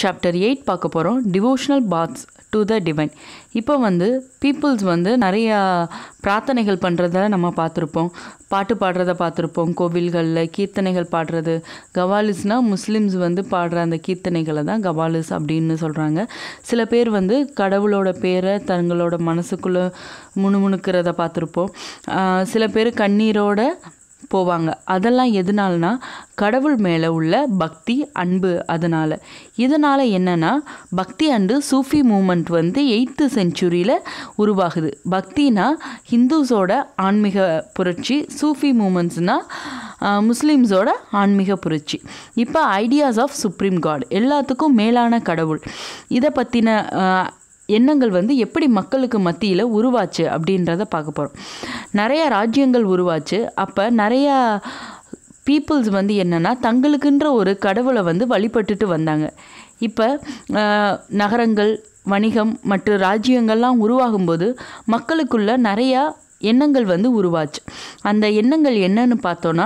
chapter eight பார்க்க போகிறோம் devotional paths to the divine இப்போ வந்து பீப்புள்ஸ் வந்து நிறையா பிரார்த்தனைகள் பண்ணுறத நம்ம பார்த்துருப்போம் பாட்டு பாடுறத பார்த்துருப்போம் கோவில்களில் கீர்த்தனைகள் பாடுறது கவாலிஸ்னால் முஸ்லிம்ஸ் வந்து பாடுற அந்த கீர்த்தனைகளை தான் கவாலிஸ் அப்படின்னு சொல்கிறாங்க சில பேர் வந்து கடவுளோட பேரை தங்களோட மனசுக்குள்ளே முணுமுணுக்கிறத பார்த்துருப்போம் ஆஹ் சில பேர் கண்ணீரோட போவாங்க அதெல்லாம் எதனாலனா கடவுள் மேலே உள்ள பக்தி அன்பு அதனால் இதனால் என்னென்னா பக்தி அண்டு சூஃபி மூமெண்ட் வந்து எயித்து செஞ்சுரியில் உருவாகுது பக்தினா ஹிந்துஸோட ஆன்மீக புரட்சி சூஃபி மூமெண்ட்ஸ்னால் முஸ்லீம்ஸோட ஆன்மீக புரட்சி இப்போ ஐடியாஸ் ஆஃப் சுப்ரீம் காட் எல்லாத்துக்கும் மேலான கடவுள் இதை பற்றின எண்ணங்கள் வந்து எப்படி மக்களுக்கு மத்தியில் உருவாச்சு அப்படின்றத பார்க்க போகிறோம் நிறையா ராஜ்யங்கள் உருவாச்சு அப்போ நிறையா பீப்புள்ஸ் வந்து என்னென்னா தங்களுக்குன்ற ஒரு கடவுளை வந்து வழிபட்டுட்டு வந்தாங்க இப்போ நகரங்கள் வணிகம் மற்றும் ராஜ்யங்கள்லாம் உருவாகும்போது மக்களுக்குள்ள நிறையா எண்ணங்கள் வந்து உருவாச்சு அந்த எண்ணங்கள் என்னன்னு பார்த்தோன்னா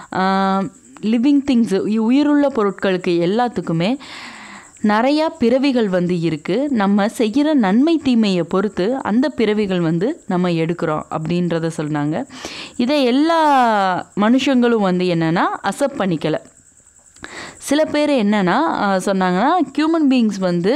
லிவிங் திங்ஸ் உயிருள்ள பொருட்களுக்கு எல்லாத்துக்குமே நிறையா பிறவிகள் வந்து இருக்குது நம்ம செய்கிற நன்மை தீமையை பொறுத்து அந்த பிறவிகள் வந்து நம்ம எடுக்கிறோம் அப்படின்றத சொன்னாங்க இதை எல்லா மனுஷங்களும் வந்து என்னென்னா அசப்ட் பண்ணிக்கலை சில பேர் என்னென்னா சொன்னாங்கன்னா ஹியூமன் பீயிங்ஸ் வந்து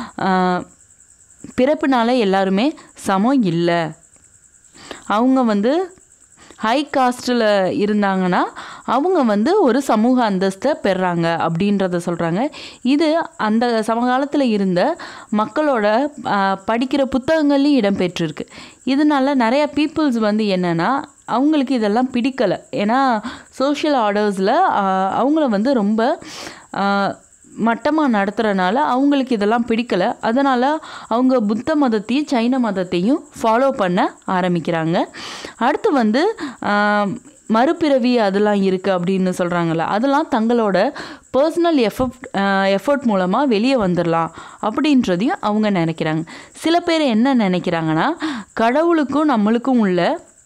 பிறப்புனால எல்லாருமே சமம் இல்லை அவங்க வந்து ஹை காஸ்ட்டில் இருந்தாங்கன்னா அவங்க வந்து ஒரு சமூக அந்தஸ்தை பெறாங்க அப்படின்றத சொல்கிறாங்க இது அந்த சமகாலத்தில் இருந்த மக்களோட படிக்கிற புத்தகங்கள்லையும் இடம்பெற்றிருக்கு இதனால நிறையா பீப்புள்ஸ் வந்து என்னென்னா அவங்களுக்கு இதெல்லாம் பிடிக்கலை ஏன்னா சோஷியல் ஆர்டர்ஸில் அவங்கள வந்து ரொம்ப மட்டமாக நடத்துகிறனால அவங்களுக்கு இதெல்லாம் பிடிக்கலை அதனால் அவங்க புத்த மதத்தையும் சைன மதத்தையும் ஃபாலோ பண்ண ஆரம்பிக்கிறாங்க அடுத்து வந்து மறுபிறவி அதெல்லாம் இருக்குது அப்படின்னு சொல்கிறாங்கல்ல அதெல்லாம் தங்களோட பர்சனல் எஃபர்ட் எஃபர்ட் மூலமாக வெளியே வந்துடலாம் அப்படின்றதையும் அவங்க நினைக்கிறாங்க சில பேர் என்ன நினைக்கிறாங்கன்னா கடவுளுக்கும் நம்மளுக்கும் உள்ள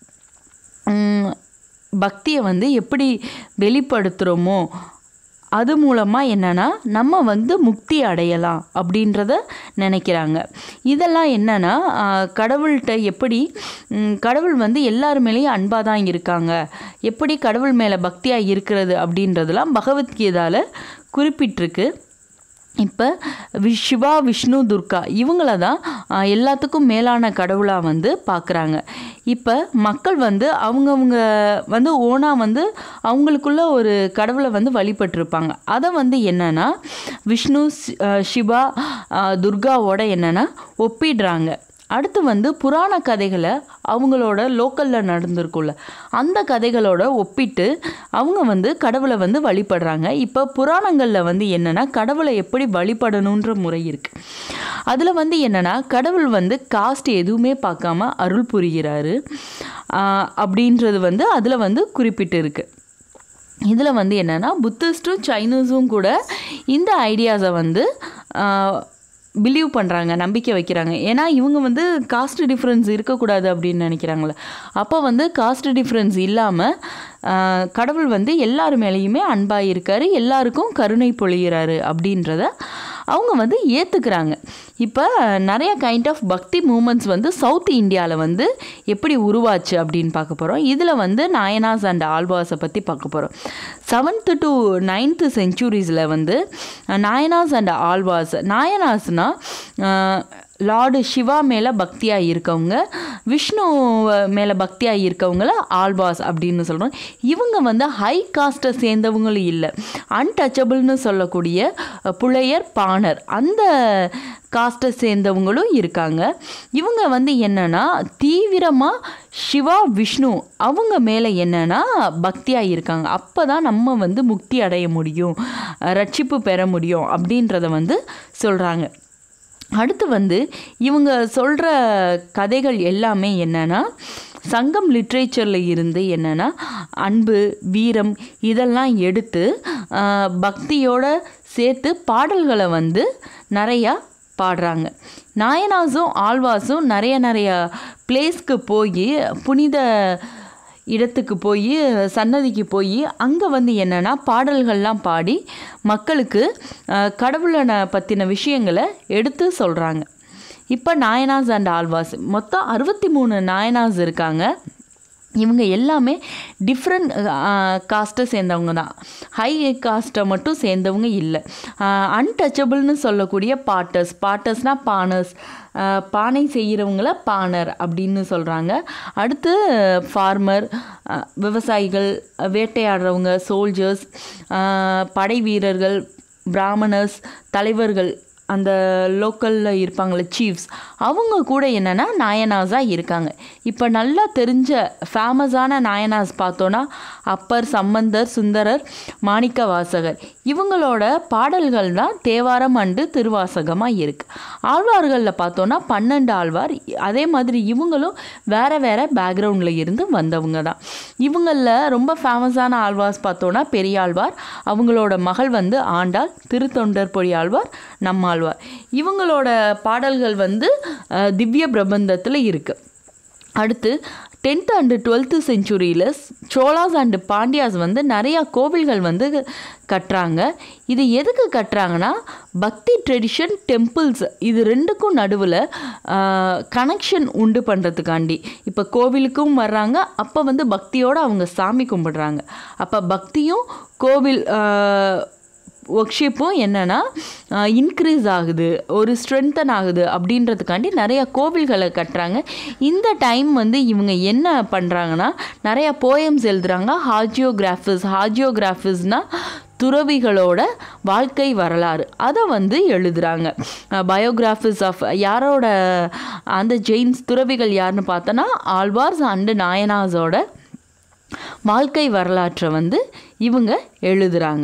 பக்தியை வந்து எப்படி வெளிப்படுத்துகிறோமோ அது மூலமாக என்னென்னா நம்ம வந்து முக்தி அடையலாம் அப்படின்றத நினைக்கிறாங்க இதெல்லாம் என்னென்னா கடவுள்கிட்ட எப்படி கடவுள் வந்து எல்லார் மேலேயும் அன்பாக தான் இருக்காங்க எப்படி கடவுள் மேலே பக்தியாக இருக்கிறது அப்படின்றதெல்லாம் பகவத்கீதாவில் குறிப்பிட்டிருக்கு இப்போ வி சிவா விஷ்ணு துர்கா இவங்கள தான் எல்லாத்துக்கும் மேலான கடவுளாக வந்து பார்க்குறாங்க இப்போ மக்கள் வந்து அவங்கவுங்க வந்து ஓனாக வந்து அவங்களுக்குள்ள ஒரு கடவுளை வந்து வழிபட்டிருப்பாங்க அதை வந்து என்னென்னா விஷ்ணு சிவா துர்காவோட என்னென்னா ஒப்பிடுறாங்க அடுத்து வந்து புராண கதைகளை அவங்களோட லோக்கலில் நடந்திருக்கும்ல அந்த கதைகளோட ஒப்பிட்டு அவங்க வந்து கடவுளை வந்து வழிபடுறாங்க இப்போ புராணங்களில் வந்து என்னென்னா கடவுளை எப்படி வழிபடணுன்ற முறை இருக்குது அதில் வந்து என்னென்னா கடவுள் வந்து காஸ்ட் எதுவுமே பார்க்காம அருள் புரிகிறாரு அப்படின்றது வந்து அதில் வந்து குறிப்பிட்டு இருக்குது இதில் வந்து என்னென்னா புத்திஸ்ட்டும் சைனீஸும் கூட இந்த ஐடியாஸை வந்து பிலீவ் பண்ணுறாங்க நம்பிக்கை வைக்கிறாங்க ஏன்னா இவங்க வந்து காஸ்ட் டிஃப்ரென்ஸ் இருக்கக்கூடாது அப்படின்னு நினைக்கிறாங்களே அப்போ வந்து காஸ்ட் டிஃப்ரென்ஸ் இல்லாமல் கடவுள் வந்து எல்லார் மேலேயுமே அன்பாக இருக்கார் எல்லாருக்கும் கருணை பொழிகிறாரு அப்படின்றத அவங்க வந்து ஏற்றுக்கிறாங்க இப்போ நிறைய கைண்ட் ஆஃப் பக்தி மூமெண்ட்ஸ் வந்து சவுத் இந்தியாவில் வந்து எப்படி உருவாச்சு அப்படின்னு பார்க்க போகிறோம் இதில் வந்து நாயனாஸ் அண்ட் ஆல்வாஸை பற்றி பார்க்க போகிறோம் செவன்த்து டு நைன்த்து செஞ்சுரிஸில் வந்து நாயனாஸ் அண்ட் ஆல்வாஸ் நாயனாஸ்னால் லார்டு சிவா மேலே பக்தியாக இருக்கவங்க விஷ்ணு மேலே பக்தியாக இருக்கவங்கள ஆல்வாஸ் அப்படின்னு சொல்கிறோம் இவங்க வந்து ஹை காஸ்ட்டை சேர்ந்தவங்களும் இல்லை அன்டச்சபிள்னு சொல்லக்கூடிய புலையர் பாணர் அந்த காஸ்ட்டை சேர்ந்தவங்களும் இருக்காங்க இவங்க வந்து என்னென்னா தீவிரமாக சிவா விஷ்ணு அவங்க மேலே என்னென்னா பக்தியாக இருக்காங்க அப்போ தான் நம்ம வந்து முக்தி அடைய முடியும் ரட்சிப்பு பெற முடியும் அப்படின்றத வந்து சொல்கிறாங்க அடுத்து வந்து இவங்க சொல்கிற கதைகள் எல்லாமே என்னென்னா சங்கம் லிட்ரேச்சரில் இருந்து என்னென்னா அன்பு வீரம் இதெல்லாம் எடுத்து பக்தியோட சேர்த்து பாடல்களை வந்து நிறையா பாடுறாங்க நாயனாஸும் ஆழ்வாஸும் நிறைய நிறைய பிளேஸ்க்கு போய் புனித இடத்துக்கு போய் சன்னதிக்கு போய் அங்கே வந்து என்னென்னா பாடல்கள்லாம் பாடி மக்களுக்கு அஹ், கடவுளனை பற்றின விஷயங்களை எடுத்து சொல்கிறாங்க இப்போ நாயனாஸ் அண்ட் ஆல்வாஸ் மொத்தம் அறுபத்தி மூணு நாயனாஸ் இருக்காங்க இவங்க எல்லாமே டிஃப்ரெண்ட் காஸ்ட்டை சேர்ந்தவங்க தான் ஹை காஸ்ட்டை மட்டும் சேர்ந்தவங்க இல்லை அன்டச்சபிள்னு சொல்லக்கூடிய பாட்டர்ஸ் பாட்டர்ஸ்னால் பானர்ஸ் பானை செய்கிறவங்கள பானர் அப்படின்னு சொல்கிறாங்க அடுத்து ஃபார்மர் விவசாயிகள் வேட்டையாடுறவங்க சோல்ஜர்ஸ் படை வீரர்கள் பிராமணர்ஸ் தலைவர்கள் அந்த லோக்கலில் இருப்பாங்களே சீஃப்ஸ் அவங்க கூட என்னென்னா நாயனாஸாக இருக்காங்க இப்போ நல்லா தெரிஞ்ச ஃபேமஸான நாயனாஸ் பார்த்தோன்னா அப்பர் சம்பந்தர் சுந்தரர் மாணிக்க வாசகர் இவங்களோட பாடல்கள் தான் தேவாரம் அண்டு திருவாசகமாக இருக்குது ஆழ்வார்களில் பார்த்தோன்னா பன்னெண்டு ஆழ்வார் அதே மாதிரி இவங்களும் வேறு வேறு பேக்ரவுண்டில் இருந்து வந்தவங்க தான் இவங்களில் ரொம்ப ஃபேமஸான ஆழ்வார்ஸ் பார்த்தோன்னா பெரியாழ்வார் அவங்களோட மகள் வந்து ஆண்டாள் திருத்தொண்டர் பொழி ஆழ்வார் நம்மாழ்வார் இவங்களோட பாடல்கள் வந்து அஹ், திவ்ய பிரபந்தத்தில் இருக்குது அடுத்து டென்த் அண்டு டுவெல்த்து செஞ்சுரியில் சோலாஸ் அண்டு பாண்டியாஸ் வந்து நிறையா கோவில்கள் வந்து கட்டுறாங்க இது எதுக்கு கட்டுறாங்கன்னா பக்தி ட்ரெடிஷன் டெம்பிள்ஸ் இது ரெண்டுக்கும் நடுவில் கனெக்ஷன் உண்டு பண்ணுறதுக்காண்டி இப்போ கோவிலுக்கும் வர்றாங்க அப்போ வந்து பக்தியோடு அவங்க சாமி கும்பிடுறாங்க அப்போ பக்தியும் கோவில் ஆஹ், ஒர்க்ஷிப்பும் என்னென்னா இன்க்ரீஸ் ஆகுது ஒரு ஸ்ட்ரென்தன் ஆகுது அப்படின்றதுக்காண்டி நிறைய கோவில்களை கட்டுறாங்க இந்த டைம் வந்து இவங்க என்ன பண்ணுறாங்கன்னா நிறைய போயம்ஸ் எழுதுறாங்க ஹாஜியோகிராஃபிஸ் ஹாஜியோகிராஃபிஸ்னால் துறவிகளோட வாழ்க்கை வரலாறு அதை வந்து எழுதுகிறாங்க பயோகிராஃபிஸ் ஆஃப் யாரோட அந்த ஜெயின்ஸ் துறவிகள் யாருன்னு பார்த்தோன்னா ஆழ்வார்ஸ் அண்டு நாயனாஸோட வாழ்க்கை வரலாற்றை வந்து இவங்க எழுதுகிறாங்க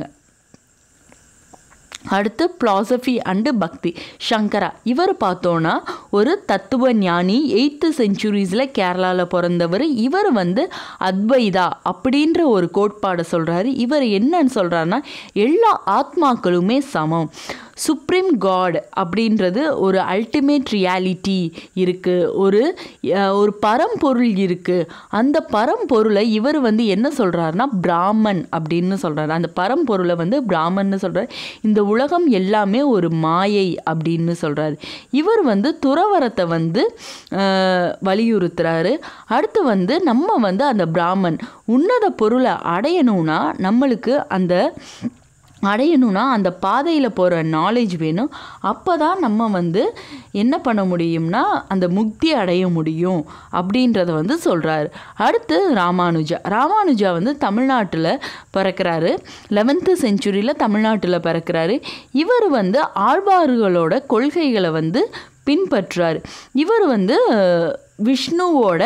அடுத்து பிலாசபி அண்டு பக்தி சங்கரா இவர் பார்த்தோன்னா ஒரு தத்துவ ஞானி எயித்து செஞ்சுரிஸில் கேரளாவில் பிறந்தவர் இவர் வந்து அத்வைதா அப்படின்ற ஒரு கோட்பாடை சொல்கிறாரு இவர் என்னன்னு சொல்கிறாருன்னா எல்லா ஆத்மாக்களுமே சமம் சுப்ரீம் காட் அப்படின்றது ஒரு அல்டிமேட் ரியாலிட்டி இருக்குது ஒரு அஹ், ஒரு பரம்பொருள் இருக்குது அந்த பரம்பொருளை இவர் வந்து என்ன சொல்கிறாருன்னா பிராமன் அப்படின்னு சொல்கிறாரு அந்த பரம்பொருளை வந்து பிராமன்னு சொல்கிறார் இந்த உலகம் எல்லாமே ஒரு மாயை அப்படின்னு சொல்கிறாரு இவர் வந்து துறவரத்தை வந்து அஹ், வலியுறுத்துறாரு அடுத்து வந்து நம்ம வந்து அந்த பிராமன் உன்னத பொருளை அடையணும்னா நம்மளுக்கு அந்த அடையணும்னா அந்த பாதையில் போகிற நாலேஜ் வேணும் அப்போ தான் நம்ம வந்து என்ன பண்ண முடியும்னா அந்த முக்தி அடைய முடியும் அப்படின்றத வந்து சொல்கிறாரு அடுத்து ராமானுஜா ராமானுஜா வந்து தமிழ்நாட்டில் பிறக்கிறாரு லெவன்த்து செஞ்சுரியில் தமிழ்நாட்டில் பிறக்கிறாரு இவர் வந்து ஆழ்வார்களோட கொள்கைகளை வந்து பின்பற்றுறாரு இவர் வந்து விஷ்ணுவோட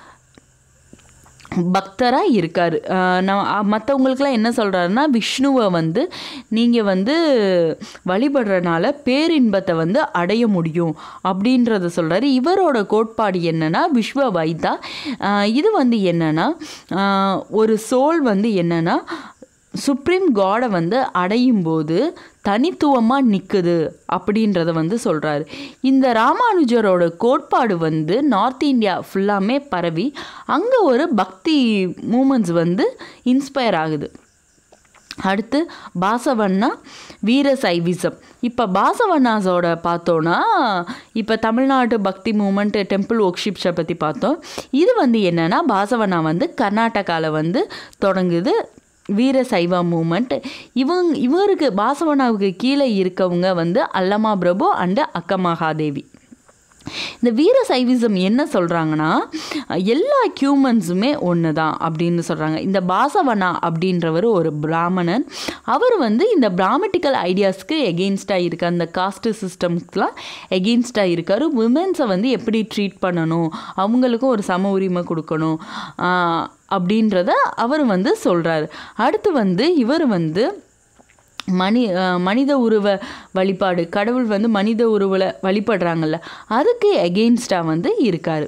பக்தராக இருக்கார் நான் மற்றவங்களுக்குலாம் என்ன சொல்கிறாருன்னா விஷ்ணுவை வந்து நீங்கள் வந்து வழிபடுறனால பேரின்பத்தை வந்து அடைய முடியும் அப்படின்றத சொல்கிறாரு இவரோட கோட்பாடு என்னன்னா விஸ்வ வைத்தா ஆஹ் இது வந்து என்னன்னா ஆஹ் ஒரு சோல் வந்து என்னன்னா சுப்ரீம் காடை வந்து அடையும் போது தனித்துவமாக நிற்குது அப்படின்றத வந்து சொல்கிறாரு இந்த ராமானுஜரோட கோட்பாடு வந்து நார்த் இந்தியா ஃபுல்லாமே பரவி அங்கே ஒரு பக்தி மூமெண்ட்ஸ் வந்து இன்ஸ்பயர் ஆகுது அடுத்து பாசவண்ணா வீர சைவிசம் இப்போ பாசவண்ணாஸோட பார்த்தோன்னா இப்போ தமிழ்நாடு பக்தி மூமெண்ட் டெம்பிள் ஒர்க்ஷிப்ஸை பற்றி பார்த்தோம் இது வந்து என்னென்னா பாசவண்ணா வந்து கர்நாடகாவில் வந்து தொடங்குது வீர சைவா மூமெண்ட் இவங்க இவருக்கு பாசவண்ணாவுக்கு கீழே இருக்கவங்க வந்து அல்லமா பிரபு அண்டு அக்க மகாதேவி இந்த வீர சைவிசம் என்ன சொல்கிறாங்கன்னா எல்லா ஹியூமன்ஸுமே ஒன்று தான் அப்படின்னு சொல்கிறாங்க இந்த பாசவனா அப்படின்றவர் ஒரு பிராமணன் அவர் வந்து இந்த பிராமட்டிக்கல் ஐடியாஸ்க்கு எகெயின்ஸ்டாக இருக்கார் அந்த காஸ்ட் சிஸ்டம்ஸ்க்கெலாம் எகெயின்ஸ்டாக இருக்கார் உமன்ஸை வந்து எப்படி ட்ரீட் பண்ணணும் அவங்களுக்கும் ஒரு சம உரிமை கொடுக்கணும் ஆஹ் அப்படின்றத அவர் வந்து சொல்கிறாரு அடுத்து வந்து இவர் வந்து மனி அஹ் மனித உருவ வழிபாடு கடவுள் வந்து மனித உருவில் வழிபடுறாங்கல்ல அதுக்கு எகெயின்ஸ்டாக வந்து இருக்கார்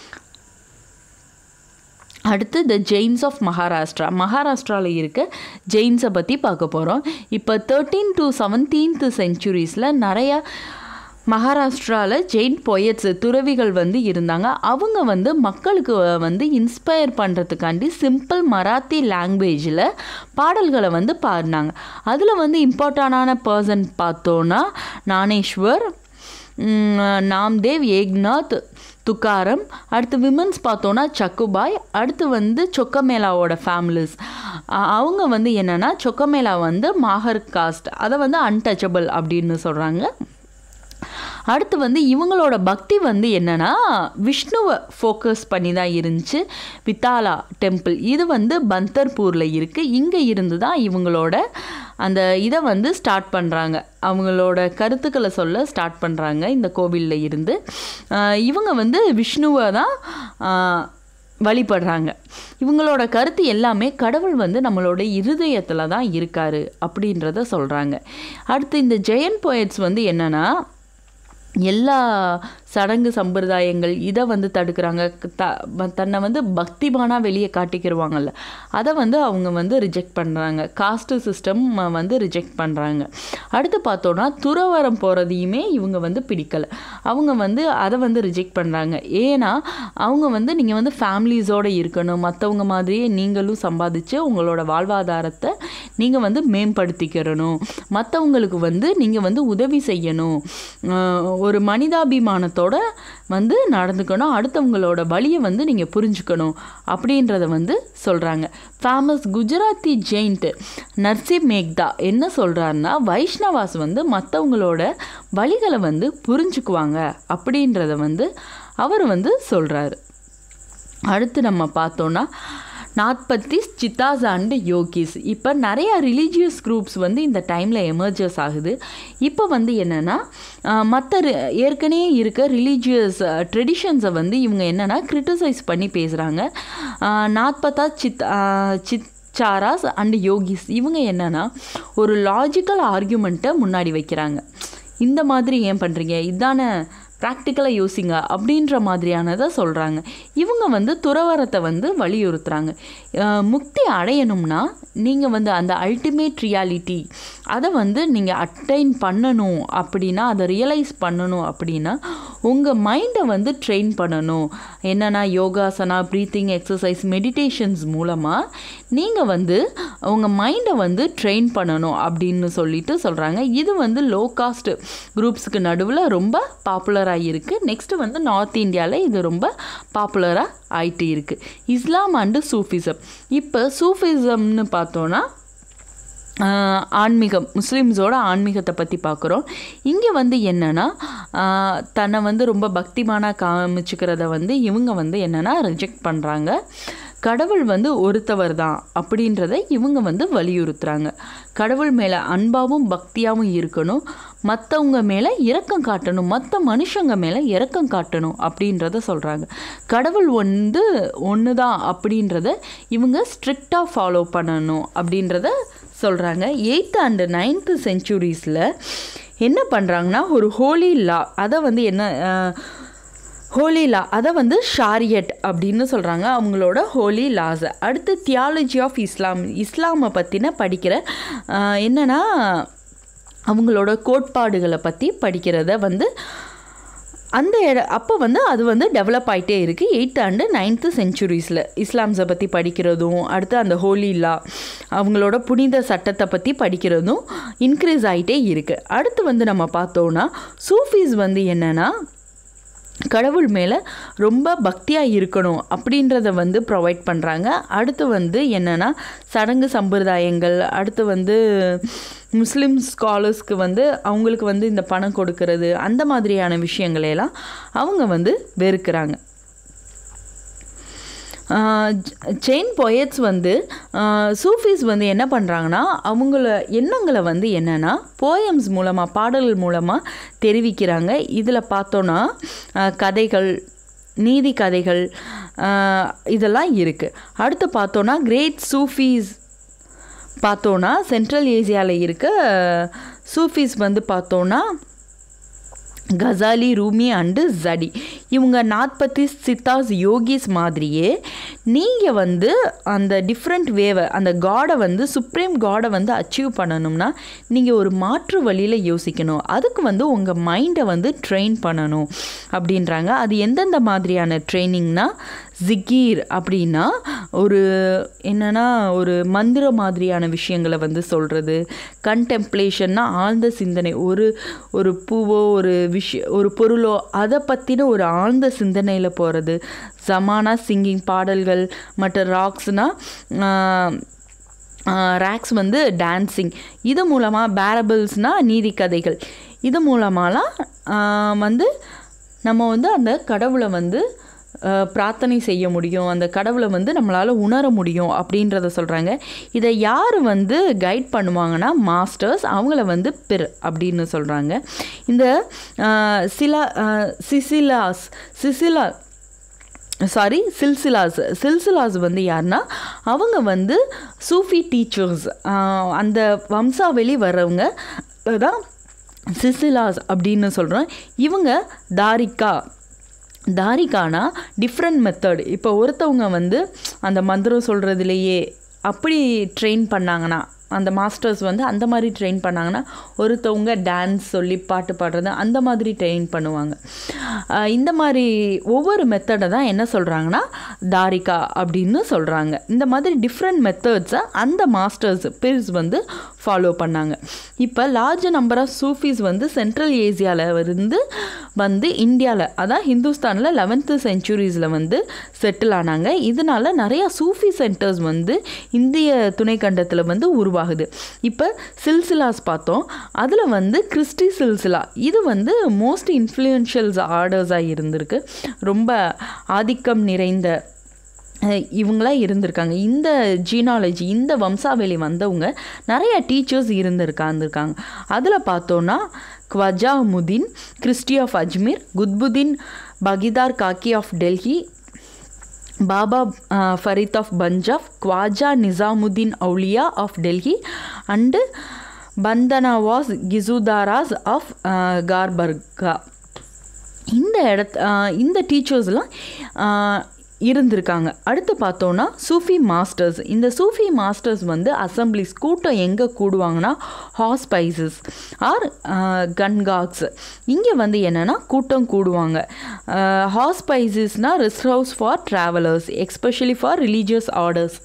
அடுத்து த ஜெயின்ஸ் ஆஃப் மகாராஷ்டிரா மகாராஷ்டிராவில் இருக்க ஜெயின்ஸை பற்றி பார்க்க போகிறோம் இப்போ தேர்ட்டீன் டு செவன்டீன்த் செஞ்சுரிஸில் நிறையா மகாராஷ்டிராவில் ஜெயின் பொயட்ஸ் துறவிகள் வந்து இருந்தாங்க அவங்க வந்து மக்களுக்கு வந்து இன்ஸ்பயர் பண்ணுறதுக்காண்டி சிம்பிள் மராத்தி லாங்குவேஜில் பாடல்களை வந்து பாடினாங்க அதில் வந்து இம்பார்ட்டண்டான பர்சன் பார்த்தோன்னா ஞானேஸ்வர் உம், நாம்தேவ் ஏக்நாத் துக்காரம் அடுத்து விமன்ஸ் பார்த்தோன்னா சக்குபாய் அடுத்து வந்து சொக்கமேளாவோட ஃபேமிலிஸ் அவங்க வந்து என்னென்னா சொக்கமேளா வந்து மாஹர் காஸ்ட் அதை வந்து அன்டச்சபிள் அப்படின்னு சொல்கிறாங்க அடுத்து வந்து இவங்களோட பக்தி வந்து என்னன்னா விஷ்ணுவை ஃபோக்கஸ் பண்ணி தான் இருந்துச்சு வித்தாலா டெம்பிள் இது வந்து பந்தர்பூரில் இருக்குது இங்கே இருந்து தான் இவங்களோட அந்த இதை வந்து ஸ்டார்ட் பண்ணுறாங்க அவங்களோட கருத்துக்களை சொல்ல ஸ்டார்ட் பண்ணுறாங்க இந்த கோவிலில் இருந்து ஆஹ் இவங்க வந்து விஷ்ணுவை தான் ஆஹ் வழிபடுறாங்க இவங்களோட கருத்து எல்லாமே கடவுள் வந்து நம்மளோட இருதயத்தில் தான் இருக்காரு அப்படின்றத சொல்கிறாங்க அடுத்து இந்த ஜெயன் போயட்ஸ் வந்து என்னன்னா எல்லா சடங்கு சம்பிரதாயங்கள் இதை வந்து தடுக்கிறாங்க த ப- தன்னை வந்து பக்திமானாக வெளியே காட்டிக்கிருவாங்கல்ல அதை வந்து அவங்க வந்து ரிஜெக்ட் பண்ணுறாங்க காஸ்ட் சிஸ்டம் வந்து ரிஜெக்ட் பண்ணுறாங்க அடுத்து பார்த்தோன்னா துறவரம் போகிறதையுமே இவங்க வந்து பிடிக்கலை அவங்க வந்து அதை வந்து ரிஜெக்ட் பண்ணுறாங்க ஏன்னா அவங்க வந்து நீங்கள் வந்து ஃபேமிலிஸோடு இருக்கணும் மற்றவங்க மாதிரியே நீங்களும் சம்பாதிச்சு உங்களோட வாழ்வாதாரத்தை நீங்கள் வந்து மேம்படுத்திக்கிறணும் மற்றவங்களுக்கு வந்து நீங்கள் வந்து உதவி செய்யணும் ஆஹ் ஒரு மனிதாபிமானத்தோட வந்து நடந்துக்கணும் அடுத்தவங்களோட வழியை வந்து நீங்கள் புரிஞ்சுக்கணும் அப்படின்றத வந்து சொல்கிறாங்க ஃபேமஸ் குஜராத்தி ஜெயிண்ட் நர்சி மேக்தா என்ன சொல்கிறாருன்னா வைஷ்ணவாஸ் வந்து மற்றவங்களோட வழிகளை வந்து புரிஞ்சுக்குவாங்க அப்படின்றத வந்து அவர் வந்து சொல்கிறாரு அடுத்து நம்ம பார்த்தோன்னா நாற்பத்தி சித்தாஸ் அண்டு யோகிஸ் இப்போ நிறையா ரிலீஜியஸ் குரூப்ஸ் வந்து இந்த டைமில் எமர்ஜஸ் ஆகுது இப்போ வந்து என்னென்னா மற்ற ஏற்கனவே இருக்க ரிலீஜியஸ் ட்ரெடிஷன்ஸை வந்து இவங்க என்னென்னா கிரிட்டிசைஸ் பண்ணி பேசுகிறாங்க நாற்பத்தா சித் சித் சாராஸ் அண்ட் யோகிஸ் இவங்க என்னென்னா ஒரு லாஜிக்கல் ஆர்கியூமெண்ட்டை முன்னாடி வைக்கிறாங்க இந்த மாதிரி ஏன் பண்ணுறீங்க இதானே ப்ராக்டிக்கலாக யோசிங்க அப்படின்ற மாதிரியானதை சொல்கிறாங்க இவங்க வந்து துறவரத்தை வந்து வலியுறுத்துறாங்க அஹ் முக்தி அடையணும்னா நீங்கள் வந்து அந்த அல்டிமேட் ரியாலிட்டி அதை வந்து நீங்கள் அட்டைன் பண்ணணும் அப்படின்னா அதை ரியலைஸ் பண்ணணும் அப்படின்னா உங்கள் மைண்டை வந்து ட்ரெயின் பண்ணணும் என்னென்னா யோகாசனா ப்ரீத்திங் எக்ஸசைஸ் மெடிடேஷன்ஸ் மூலமாக நீங்கள் வந்து உங்கள் மைண்டை வந்து ட்ரெயின் பண்ணணும் அப்படின்னு சொல்லிட்டு சொல்கிறாங்க இது வந்து லோ காஸ்ட் குரூப்ஸுக்கு நடுவில் ரொம்ப பாப்புலராக இருக்குது நெக்ஸ்ட்டு வந்து நார்த் இந்தியாவில் இது ரொம்ப பாப்புலராக ஆயிட்டு இருக்குது இஸ்லாம் அண்டு சூஃபிசம் இப்போ சூஃபிசம்னு பார்த்தோன்னா ஆஹ் ஆன்மீகம் முஸ்லீம்ஸோட ஆன்மீகத்தை பற்றி பார்க்குறோம் இங்கே வந்து என்னென்னா தன்னை வந்து ரொம்ப பக்திமானாக காமிச்சுக்கிறத வந்து இவங்க வந்து என்னென்னா ரிஜெக்ட் பண்ணுறாங்க கடவுள் வந்து ஒருத்தவர் தான் அப்படின்றத இவங்க வந்து வலியுறுத்துறாங்க கடவுள் மேலே அன்பாகவும் பக்தியாகவும் இருக்கணும் மற்றவங்க மேலே இரக்கம் காட்டணும் மற்ற மனுஷங்க மேலே இரக்கம் காட்டணும் அப்படின்றத சொல்கிறாங்க கடவுள் வந்து ஒன்று தான் அப்படின்றத இவங்க ஸ்ட்ரிக்டாக ஃபாலோ பண்ணணும் அப்படின்றத சொல்கிறாங்க எயித் அண்டு நைன்த்து செஞ்சுரிஸில் என்ன பண்ணுறாங்கன்னா ஒரு ஹோலி லா அதை வந்து என்ன ஹோலி லா அதை வந்து ஷாரியட் அப்படின்னு சொல்கிறாங்க அவங்களோட ஹோலி லாஸை அடுத்து தியாலஜி ஆஃப் இஸ்லாம் இஸ்லாமை பற்றின படிக்கிற ஆஹ், என்னன்னா அவங்களோட கோட்பாடுகளை பற்றி படிக்கிறத வந்து அந்த இட அப்போ வந்து அது வந்து டெவலப் ஆகிட்டே இருக்குது எயித் அண்டு நைன்த்து செஞ்சுரிஸில் இஸ்லாம்ஸை பற்றி படிக்கிறதும் அடுத்து அந்த ஹோலி லா அவங்களோட புனித சட்டத்தை பற்றி படிக்கிறதும் இன்க்ரீஸ் ஆகிட்டே இருக்குது அடுத்து வந்து நம்ம பார்த்தோன்னா சூஃபீஸ் வந்து என்னென்னா கடவுள் மேலே ரொம்ப பக்தியாக இருக்கணும் அப்படின்றத வந்து ப்ரொவைட் பண்ணுறாங்க அடுத்து வந்து என்னென்னா சடங்கு சம்பிரதாயங்கள் அடுத்து வந்து முஸ்லீம் ஸ்காலர்ஸ்க்கு வந்து அவங்களுக்கு வந்து இந்த பணம் கொடுக்கறது அந்த மாதிரியான விஷயங்களையெல்லாம் அவங்க வந்து வெறுக்கிறாங்க செயின் பொயட்ஸ் வந்து சூஃபீஸ் வந்து என்ன பண்ணுறாங்கன்னா அவங்கள எண்ணங்களை வந்து என்னென்னா போயம்ஸ் மூலமாக பாடல்கள் மூலமாக தெரிவிக்கிறாங்க இதில் பார்த்தோன்னா ஆஹ், கதைகள் நீதி கதைகள் ஆஹ், இதெல்லாம் இருக்குது அடுத்து பார்த்தோன்னா கிரேட் சூஃபீஸ் பார்த்தோன்னா சென்ட்ரல் ஏசியாவில் இருக்க சூஃபீஸ் வந்து பார்த்தோன்னா கசாலி ரூமி அண்டு ஜடி இவங்க நாற்பத்தி சித்தாஸ் யோகிஸ் மாதிரியே நீங்கள் வந்து அந்த டிஃப்ரெண்ட் வேவை அந்த காடை வந்து சுப்ரீம் காடை வந்து அச்சீவ் பண்ணணும்னா நீங்கள் ஒரு மாற்று வழியில் யோசிக்கணும் அதுக்கு வந்து உங்கள் மைண்டை வந்து ட்ரெயின் பண்ணணும் அப்படின்றாங்க அது எந்தெந்த மாதிரியான ட்ரைனிங்னா ஜிகீர் அப்படின்னா ஒரு என்னன்னா ஒரு மந்திர மாதிரியான விஷயங்களை வந்து சொல்கிறது கண்டெம்ப்ளேஷன்னா ஆழ்ந்த சிந்தனை ஒரு ஒரு பூவோ ஒரு விஷய ஒரு பொருளோ அதை பற்றின ஒரு ஆழ்ந்த சிந்தனையில் போகிறது ஜமானா சிங்கிங் பாடல்கள் மற்ற ராக்ஸ்னால் ரேக்ஸ் வந்து டான்ஸிங் இது மூலமாக பேரபிள்ஸ்னால் நீதி கதைகள் இது மூலமாலாம் வந்து நம்ம வந்து அந்த கடவுளை வந்து பிரார்த்தனை செய்ய முடியும் அந்த கடவுளை வந்து நம்மளால் உணர முடியும் அப்படின்றத சொல்கிறாங்க இதை யார் வந்து கைட் பண்ணுவாங்கன்னா மாஸ்டர்ஸ் அவங்கள வந்து பிர் அப்படின்னு சொல்கிறாங்க இந்த சிலா சிசிலாஸ் சிசிலா சாரி சில்சிலாஸ் சில்சிலாஸ் வந்து யாருன்னா அவங்க வந்து சூஃபி டீச்சர்ஸ் அந்த வம்சாவளி வர்றவங்க தான் சிசிலாஸ் அப்படின்னு சொல்கிறோம் இவங்க தாரிகா தாரிகானா டிஃப்ரெண்ட் மெத்தட் இப்போ ஒருத்தவங்க வந்து அந்த மந்திரம் சொல்கிறதுலையே அப்படி ட்ரெயின் பண்ணாங்கன்னா அந்த மாஸ்டர்ஸ் வந்து அந்த மாதிரி ட்ரெயின் பண்ணாங்கன்னா ஒருத்தவங்க டான்ஸ் சொல்லி பாட்டு பாடுறது அந்த மாதிரி ட்ரெயின் பண்ணுவாங்க இந்த மாதிரி ஒவ்வொரு மெத்தடை தான் என்ன சொல்கிறாங்கன்னா தாரிகா அப்படின்னு சொல்கிறாங்க இந்த மாதிரி டிஃப்ரெண்ட் மெத்தட்ஸை அந்த மாஸ்டர்ஸ் பிரிஸ் வந்து ஃபாலோ பண்ணாங்க இப்போ லார்ஜ் நம்பர் ஆஃப் சூஃபீஸ் வந்து சென்ட்ரல் ஏசியாவில் இருந்து வந்து இந்தியாவில் அதான் ஹிந்துஸ்தானில் லெவன்த்து செஞ்சுரிஸில் வந்து செட்டில் ஆனாங்க இதனால நிறையா சூஃபி சென்டர்ஸ் வந்து இந்திய துணைக்கண்டத்தில் வந்து உருவாகுது இப்போ சில்சிலாஸ் பார்த்தோம் அதில் வந்து கிறிஸ்டி சில்சிலா இது வந்து மோஸ்ட் இன்ஃப்ளூயன்ஷியல்ஸ் ஆர்டர்ஸாக இருந்திருக்கு ரொம்ப ஆதிக்கம் நிறைந்த இவங்களாம் இருந்திருக்காங்க இந்த ஜீனாலஜி இந்த வம்சாவளி வந்தவங்க நிறைய டீச்சர்ஸ் இருந்திருக்காந்துருக்காங்க அதில் பார்த்தோன்னா Khwaja Moinuddin Chishti of Ajmer Qutbuddin Bakhtiyar Kaki of Delhi Baba Farid of Punjab Khwaja Nizamuddin Auliya of Delhi and Bandanawaz Gesudaraz of Gulbarga இந்த இடத்த இந்த டீச்சர்ஸ்லாம் இருந்திருக்காங்க அடுத்து பார்த்தோன்னா சூஃபி மாஸ்டர்ஸ் இந்த சூஃபி மாஸ்டர்ஸ் வந்து அசம்பிளிஸ் கூட்டம் எங்கே கூடுவாங்கன்னா ஹாஸ்பைசஸ் ஆர் கன்காக்ஸ் இங்கே வந்து என்னென்னா கூட்டம் கூடுவாங்க ஹாஸ்பைசஸ்னால் rest house for travellers especially for religious orders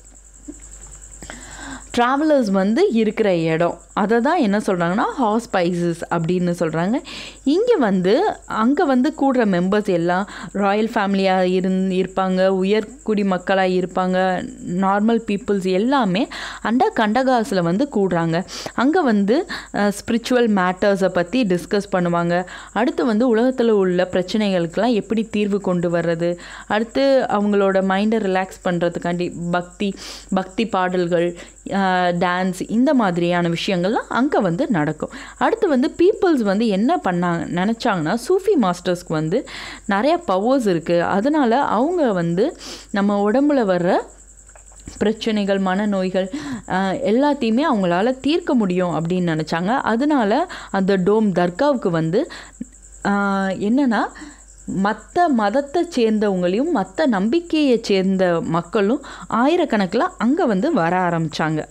travellers வந்து இருக்கிற இடம் அதை தான் என்ன சொல்கிறாங்கன்னா ஹாஸ்பைசஸ் அப்படின்னு சொல்கிறாங்க இங்கே வந்து அங்கே வந்து கூடுற மெம்பர்ஸ் எல்லாம் ராயல் ஃபேமிலியாக இருந் இருப்பாங்க உயர்குடி மக்களாக இருப்பாங்க நார்மல் பீப்புள்ஸ் எல்லாமே அந்த கண்டகாஸில் வந்து கூடுறாங்க அங்கே வந்து ஸ்பிரிச்சுவல் மேட்டர்ஸை பற்றி டிஸ்கஸ் பண்ணுவாங்க அடுத்து வந்து உலகத்தில் உள்ள பிரச்சனைகளுக்கெல்லாம் எப்படி தீர்வு கொண்டு வர்றது அடுத்து அவங்களோட மைண்டை ரிலாக்ஸ் பண்ணுறதுக்காண்டி பக்தி பக்தி பாடல்கள் டான்ஸ் இந்த மாதிரியான விஷயங்கள்லாம் அங்கே வந்து நடக்கும் அடுத்து வந்து பீப்புள்ஸ் வந்து என்ன பண்ணாங்க நினச்சாங்கன்னா சூஃபி மாஸ்டர்ஸ்க்கு வந்து நிறையா பவர்ஸ் இருக்குது அதனால் அவங்க வந்து நம்ம உடம்புல வர்ற பிரச்சனைகள் மனநோய்கள் எல்லாத்தையுமே அவங்களால தீர்க்க முடியும் அப்படின்னு நினச்சாங்க அதனால அந்த டோம் தர்காவுக்கு வந்து என்னென்னா மற்ற மதத்தை சேர்ந்தவங்களையும் மற்ற நம்பிக்கையை சேர்ந்த மக்களும் ஆயிரக்கணக்கில் அங்கே வந்து வர ஆரம்பித்தாங்க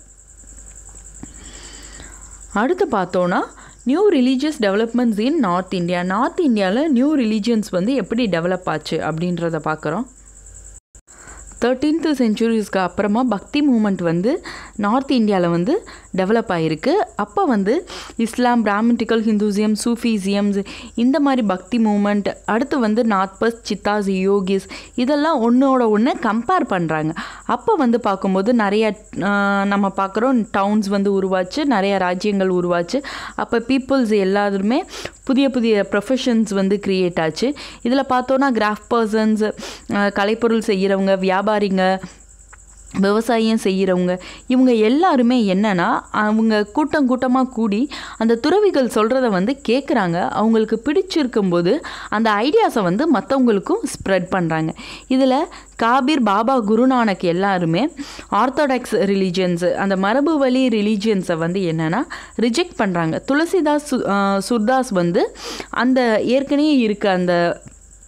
அடுத்து பார்த்தோன்னா new religious developments in north India north இந்தியாவில் நியூ ரிலீஜியன்ஸ் வந்து எப்படி டெவலப் ஆச்சு அப்படின்றத பார்க்குறோம் தேர்ட்டீன்த்து செஞ்சுரிஸ்க்கு அப்புறமா பக்தி மூமெண்ட் வந்து நார்த் இந்தியாவில் வந்து டெவலப் ஆகிருக்கு அப்போ வந்து இஸ்லாம் பிராமிட்டிக்கல் ஹிந்துசியம் சூஃபிசியம்ஸ் இந்த மாதிரி பக்தி மூமெண்ட் அடுத்து வந்து நாத்பஸ் சித்தாஸ் யோகிஸ் இதெல்லாம் ஒன்றோட ஒன்று கம்பேர் பண்ணுறாங்க அப்போ வந்து பார்க்கும்போது நிறைய நம்ம பார்க்குறோம் டவுன்ஸ் வந்து உருவாச்சு நிறைய ராஜ்யங்கள் உருவாச்சு அப்போ பீப்புள்ஸ் எல்லாருமே புதிய புதிய ப்ரொஃபஷன்ஸ் வந்து க்ரியேட் ஆச்சு இதில் பார்த்தோன்னா கிராஃப் பர்சன்ஸ் கலைப்பொருள் செய்கிறவங்க வியாபாரிங்க விவசாயம் செய்கிறவங்க இவங்க எல்லாருமே என்னன்னா அவங்க கூட்டம் கூட்டமாக கூடி அந்த துறவிகள் சொல்கிறத வந்து கேட்குறாங்க அவங்களுக்கு பிடிச்சிருக்கும்போது அந்த ஐடியாஸை வந்து மற்றவங்களுக்கும் ஸ்ப்ரெட் பண்ணுறாங்க இதில் காபீர் பாபா குருநானக் எல்லாருமே ஆர்த்தடாக்ஸ் ரிலீஜியன்ஸு அந்த மரபு வழி ரிலீஜியன்ஸை வந்து என்னென்னா ரிஜெக்ட் பண்ணுறாங்க துளசிதாஸ் சுர்தாஸ் வந்து அந்த ஏற்கனவே இருக்க அந்த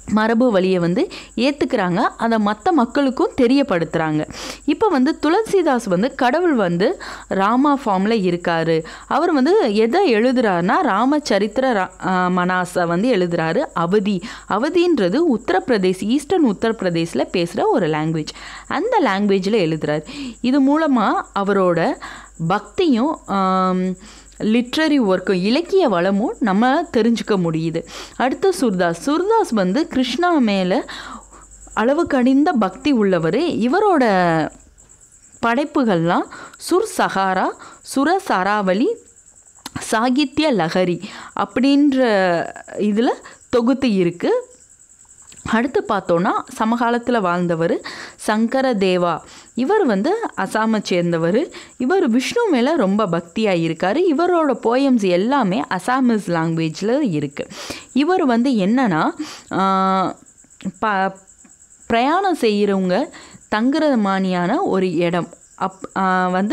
மரபு வழியை வந்து ஏற்றுக்கிறாங்க அதை மற்ற மக்களுக்கும் தெரியப்படுத்துகிறாங்க இப்போ வந்து துளசிதாஸ் வந்து கடவுள் வந்து ராமா ஃபார்மில் இருக்கார் அவர் வந்து எதை எழுதுறாருன்னா ராமச்சரித்திர ரா ஆஹ் மனாஸை வந்து எழுதுறாரு அவதி அவதின்றது உத்தரப்பிரதேஷ் ஈஸ்டர்ன் உத்தரப்பிரதேசில் பேசுகிற ஒரு லாங்குவேஜ் அந்த லாங்குவேஜில் எழுதுறாரு இது மூலமாக அவரோட பக்தியும் ஆம், லிட்ரரி ஒர்க்கும் இலக்கிய வளமும் நம்ம தெரிஞ்சுக்க முடியுது அடுத்து சுர்தாஸ் சுர்தாஸ் வந்து கிருஷ்ணா மேலே அளவு கடிந்த பக்தி உள்ளவர் இவரோட படைப்புகள்லாம் சுர் சகாரா சுர சராவளி சாகித்ய லஹரி அப்படின்ற இதில் தொகுத்து இருக்குது அடுத்து பார்த்தோன்னா சமகாலத்தில் வாழ்ந்தவர் சங்கர தேவா இவர் வந்து அசாமை சேர்ந்தவர் இவர் விஷ்ணு மேலே ரொம்ப பக்தியாக இருக்கார் இவரோட போயம்ஸ் எல்லாமே அசாமிஸ் லாங்குவேஜில் இருக்குது இவர் வந்து என்னன்னா ஆஹ், ப பிரயாணம் செய்கிறவங்க தங்குற மாதிரியான ஒரு இடம் அப் ஆஹ், வந்து